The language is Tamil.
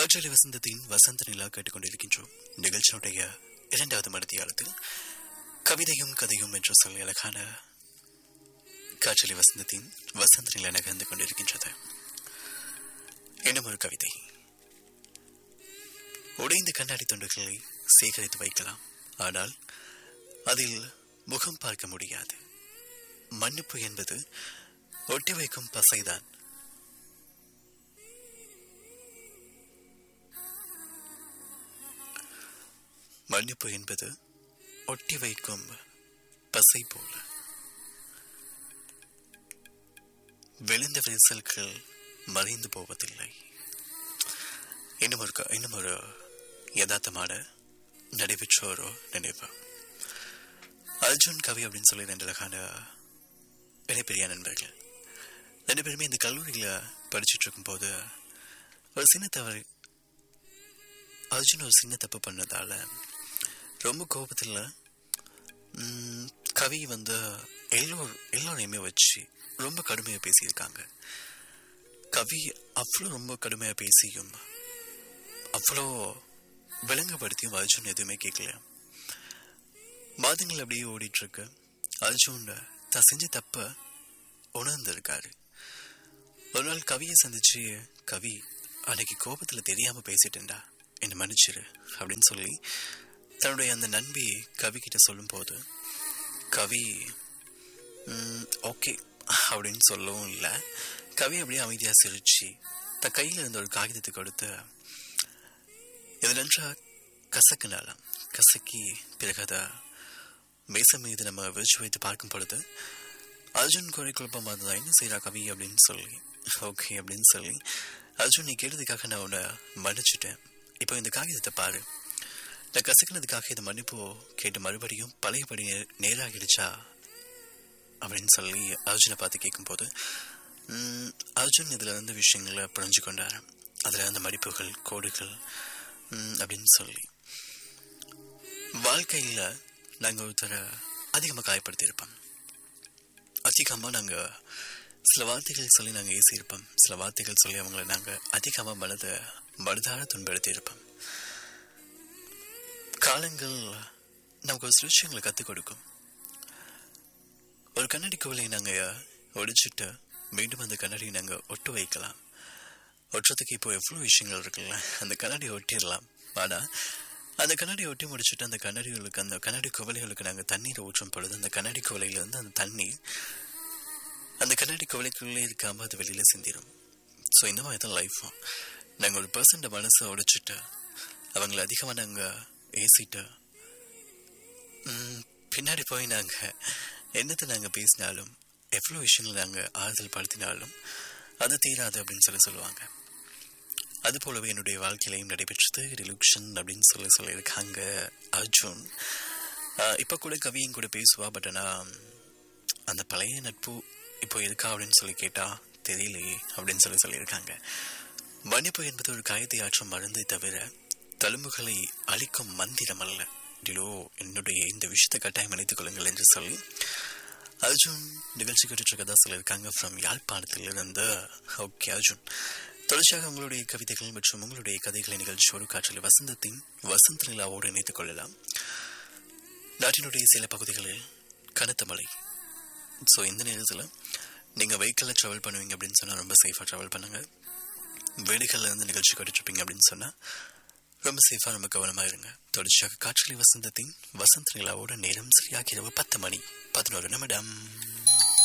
காற்றலை வசந்தத்தின் வசந்த நிலா கேட்டுக்கொண்டிருக்கின்றோம் நிகழ்ச்சியினுடைய இரண்டாவது மனதியாளத்தில் கவிதையும் கதையும் என்ற சொல்லி அழகான காற்றலை வசந்தத்தின் வசந்த நிலா நகர்ந்து கொண்டிருக்கின்றது இன்னும் ஒரு கவிதை உடைந்த கண்ணாடி துண்டுகளை சேகரித்து வைக்கலாம் ஆனால் அதில் முகம் பார்க்க முடியாது மன்னிப்பு என்பது ஒட்டி வைக்கும் பசைதான் மன்னிப்பு என்பது ஒட்டி வைக்கும் பசை போல விழுந்த விரிசல்கள் மறைந்து போவதில்லை இன்னும் ஒரு க- இன்னும் ஒரு யதார்த்தமான நடைபெற்ற ஒரு நினைவு அர்ஜுன் கவி அப்படின்னு சொல்லி ரெண்டு அழகான மிகப்பெரிய நண்பர்கள் ரெண்டு பேருமே இந்த கல்லூரியில் படிச்சுட்டு இருக்கும்போது ஒரு சின்ன தவறு அர்ஜுன் ஒரு சின்ன தப்பு பண்ணதால ரொம்ப கோபத்தில் ம், கவி வந்து எல்லோர் எல்லோரையுமே வச்சு ரொம்ப கடுமையாக பேசியிருக்காங்க கவி அவ்வளோ ரொம்ப கடுமையாக பேசியும் அவ்வளோ விளங்கப்படுத்தியும் அர்ஜுன் எதுவுமே கேட்கல மாதங்கள் அப்படியே ஓடிட்டு இருக்கு அர்ஜுன் தான் செஞ்ச தப்ப உணர்ந்திருக்காரு ஒரு நாள் கவியை சந்திச்சு கவி அன்னைக்கு கோபத்துல தெரியாம பேசிட்டேன்டா என்னை மன்னிச்சிரு அப்படின்னு சொல்லி தன்னுடைய அந்த நண்பி கவி கிட்ட சொல்லும்போது கவி ஓகே அப்படின்னு சொல்லவும் இல்லை கவி அப்படியே அமைதியா சிரிச்சு தன் கையில இருந்த ஒரு காகிதத்தை கொடுத்து இது நன்றா கசக்குனாலாம் கசக்கி பிறகு அதை மேசம் மீது நம்ம விரிச்சு வைத்து பார்க்கும் பொழுது அர்ஜுன் குறை குழப்பமாக இருந்தா என்ன செய்யறா கவி அப்படின்னு சொல்லி ஓகே அப்படின்னு சொல்லி அர்ஜுன் நீ கேட்டதுக்காக நான் உன்னை மன்னிச்சிட்டேன் இப்போ இந்த காகிதத்தை பாரு நான் கசக்கினதுக்காக இந்த மன்னிப்பு கேட்டு மறுபடியும் பழையபடி நே- நேராகிடுச்சா அப்படின்னு சொல்லி அர்ஜுனை பார்த்து கேட்கும்போது ம், அர்ஜுன் இதில் இருந்த விஷயங்களை புரிஞ்சு கொண்டார் அதில் இருந்த மடிப்புகள் கோடுகள் ம், அப்படின்னு சொல்லி வாழ்க்கையில் நாங்கள் ஒருத்தரை அதிகமாக காயப்படுத்தியிருப்போம் அதிகமாக நாங்கள் சில வார்த்தைகள் சொல்லி நாங்கள் ஏசியிருப்போம் சில வார்த்தைகள் சொல்லி அவங்கள நாங்கள் அதிகமாக மனதை மனதார துன்படுத்தியிருப்போம் காலங்கள் நமக்கு ஒரு சில விஷயங்களை கற்றுக் கொடுக்கும் ஒரு கண்ணாடி குவலையை நாங்கள் ஒடிச்சிட்டு மீண்டும் அந்த கண்ணாடியை நாங்கள் ஒட்டு வைக்கலாம் ஒட்டுறதுக்கு இப்போ எவ்வளோ விஷயங்கள் இருக்குல்ல அந்த கண்ணாடியை ஒட்டிடலாம் ஆனால் அந்த கண்ணாடியை ஒட்டி முடிச்சுட்டு அந்த கண்ணாடிகளுக்கு அந்த கண்ணாடி குவளைகளுக்கு நாங்கள் தண்ணீரை ஊற்றும் பொழுது அந்த கண்ணாடி குவளையிலேருந்து அந்த தண்ணீர் அந்த கண்ணாடி குவளைக்குள்ளே இருக்காமல் அது வெளியில் சிந்திரும் ஸோ இந்த மாதிரி தான் லைஃப்பும் நாங்கள் ஒரு பர்சன்ட் மனசை உடைச்சிட்டு அவங்கள அதிகமாக நாங்கள் ஏசிட்டு ம், பின்னாடி போய் நாங்கள் என்னத்தை நாங்கள் பேசினாலும் எவ்வளோ விஷயங்கள் நாங்கள் ஆறுதல் படுத்தினாலும் அது தீராது அப்படின்னு சொல்லி சொல்லுவாங்க அது போலவே என்னுடைய வாழ்க்கையிலையும் நடைபெற்றது ரிலுக்ஷன் அப்படின்னு சொல்லி சொல்லியிருக்காங்க அர்ஜுன் ஆஹ் இப்ப கூட கவியும் கூட பேசுவா பட் ஆனா அந்த பழைய நட்பு இப்போ இருக்கா அப்படின்னு சொல்லி கேட்டா தெரியலையே அப்படின்னு சொல்லி சொல்லியிருக்காங்க மன்னிப்பு என்பது ஒரு காயத்தை ஆற்றும் மருந்தை தவிர தழும்புகளை அழிக்கும் மந்திரம் அல்ல டிலோ என்னுடைய இந்த விஷயத்தை கட்டாயம் அழைத்துக் கொள்ளுங்கள் என்று சொல்லி அர்ஜுன் நிகழ்ச்சி கேட்டுட்டு இருக்கதா சொல்லியிருக்காங்க ஃப்ரம் யாழ்ப்பாணத்தில் இருந்து ஓகே அர்ஜுன் தொடர்ச்சியாக உங்களுடைய கவிதைகள் மற்றும் உங்களுடைய கதைகளை நிகழ்ச்சியோடு காற்றில் வசந்தத்தின் வசந்த நிலாவோடு இணைத்துக் கொள்ளலாம் நாட்டினுடைய சில பகுதிகளில் கனத்த மழை ஸோ இந்த நேரத்தில் நீங்கள் வெஹிக்கிளில் ட்ராவல் பண்ணுவீங்க அப்படின்னு சொன்னால் ரொம்ப சேஃபாக ட்ராவல் பண்ணுங்க வீடுகளில் இருந்து நிகழ்ச்சி கேட்டுட்ருப்பீங்க அப்படின்னு சொன்னால் ரொம்ப சேஃபாக ரொம்ப கவனமாக இருங்க தொடர்ச்சியாக காற்றலை வசந்தத்தின் வசந்த நிலாவோட நேரம் சரியாக இரவு பத்து மணி பதினோரு நிமிடம்